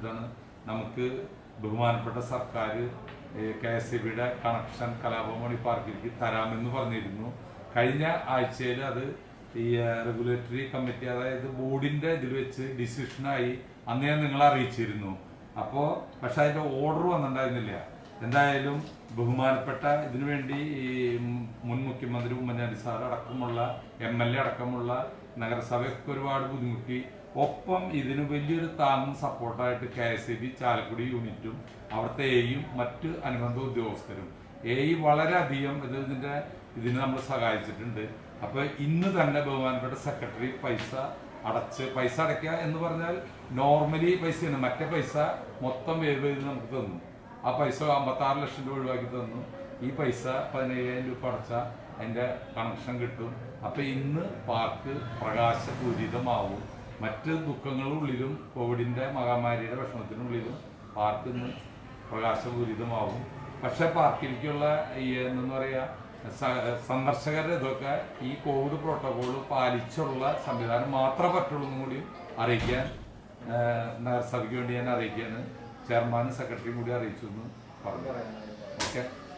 പറഞ്ഞിട്ടാണ് നമുക്ക് ബഹുമാനപ്പെട്ട സർക്കാർ കെ എസ് ഇ ബിയുടെ കണക്ഷൻ കലാഭവമണി പാർക്കിലേക്ക് തരാമെന്ന് പറഞ്ഞിരുന്നു കഴിഞ്ഞ ആഴ്ചയിൽ അത് ഈ റെഗുലേറ്ററി കമ്മിറ്റി അതായത് ബോർഡിന്റെ ഇതിൽ വെച്ച് ഡിസിഷനായി അന്ന് ഞാൻ നിങ്ങളെ അറിയിച്ചിരുന്നു അപ്പോൾ പക്ഷെ അതിന്റെ ഓർഡർ വന്നിട്ടുണ്ടായിരുന്നില്ല എന്തായാലും ബഹുമാനപ്പെട്ട ഇതിനു വേണ്ടി ഈ മുൻ മുഖ്യമന്ത്രി ഉമ്മൻചാണ്ടി സാർ അടക്കമുള്ള എം എൽ എ അടക്കമുള്ള നഗരസഭയൊക്കെ ഒരുപാട് ബുദ്ധിമുട്ടി ഒപ്പം ഇതിന് വലിയൊരു താങ്ങും സപ്പോർട്ടായിട്ട് K S E B Chalakudy യൂണിറ്റും അവിടുത്തെ എയും മറ്റ് അനുബന്ധ ഉദ്യോഗസ്ഥരും എ വളരെയധികം ഇത് ഇതിന്റെ ഇതിന് നമ്മൾ സഹായിച്ചിട്ടുണ്ട് അപ്പൊ ഇന്ന് തന്നെ ബഹുമാനപ്പെട്ട സെക്രട്ടറി പൈസ അടച്ച് പൈസ അടയ്ക്കുക എന്ന് പറഞ്ഞാൽ നോർമലി പൈസയാണ് മറ്റേ പൈസ മൊത്തം വേവ് ചെയ്ത് നമുക്ക് തന്നു ആ പൈസ അമ്പത്തി ആറ് ലക്ഷം രൂപ ഒഴിവാക്കി തന്നു ഈ പൈസ പതിനയ്യായിരം രൂപ അടച്ച അതിന്റെ കണക്ഷൻ കിട്ടും അപ്പൊ ഇന്ന് പാർക്ക് പ്രകാശപൂരിതമാവും മറ്റ് ദുഃഖങ്ങളുള്ളിലും കോവിഡിന്റെ മഹാമാരിയുടെ വിഷമത്തിനുള്ളിലും പാർക്ക് ഇന്ന് പ്രകാശപൂരിതമാവും പക്ഷെ പാർക്കിലേക്കുള്ള ഈ എന്താ പറയാ സ- സന്ദർശകരുടെ ഇതൊക്കെ ഈ കോവിഡ് പ്രോട്ടോകോൾ പാലിച്ചുള്ള സംവിധാനം മാത്രമേ പറ്റുള്ളൂ എന്നും കൂടി അറിയിക്കാൻ ആ, നഗരസഭയ്ക്ക് വേണ്ടി ഞാൻ അറിയിക്കാണ് ചെയർമാനും സെക്രട്ടറിയും കൂടി അറിയിച്ചു എന്ന് പറഞ്ഞു ഓക്കെ